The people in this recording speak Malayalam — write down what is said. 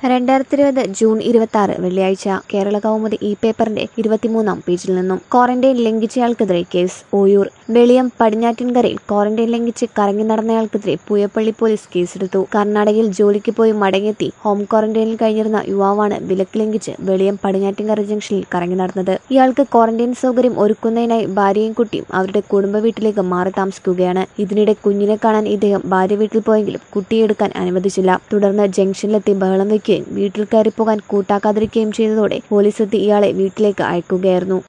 രണ്ടായിരത്തി ഇരുപത് ജൂൺ ഇരുപത്തി ആറ് വെള്ളിയാഴ്ച കേരള കൗമുദി ഇ പേപ്പറിന്റെ ഇരുപത്തിമൂന്നാം പേജിൽ നിന്നും ക്വാറന്റൈൻ ലംഘിച്ചയാൾക്കെതിരെ കേസ് ഓയൂർ വെളിയം പടിഞ്ഞാറ്റിൻകരയിൽ ക്വാറന്റൈൻ ലംഘിച്ച് കറങ്ങി നടന്നയാൾക്കെതിരെ പൂയപ്പള്ളി പോലീസ് കേസെടുത്തു കർണാടകയിൽ ജോലിക്ക് പോയി മടങ്ങിയെത്തി ഹോം ക്വാറന്റൈനിൽ കഴിഞ്ഞിരുന്ന യുവാവാണ് വിലക്ക് ലംഘിച്ച് വെളിയം പടിഞ്ഞാറ്റിൻകര ജംഗ്ഷനിൽ കറങ്ങി നടന്നത് ഇയാൾക്ക് ക്വാറന്റൈൻ സൗകര്യം ഒരുക്കുന്നതിനായി ഭാര്യയും കുട്ടിയും അവരുടെ കുടുംബ വീട്ടിലേക്ക് മാറി താമസിക്കുകയാണ് ഇതിനിടെ കുഞ്ഞിനെ കാണാൻ ഇദ്ദേഹം ഭാര്യ വീട്ടിൽ പോയെങ്കിലും കുട്ടിയെ എടുക്കാൻ അനുവദിച്ചില്ല തുടർന്ന് ജംഗ്ഷനിലെത്തി ബഹളം വയ്ക്കുകയും വീട്ടിൽ കയറിപ്പോകാൻ കൂട്ടാക്കാതിരിക്കുകയും ചെയ്തതോടെ പോലീസ് എത്തി ഇയാളെ വീട്ടിലേക്ക് അയക്കുകയായിരുന്നു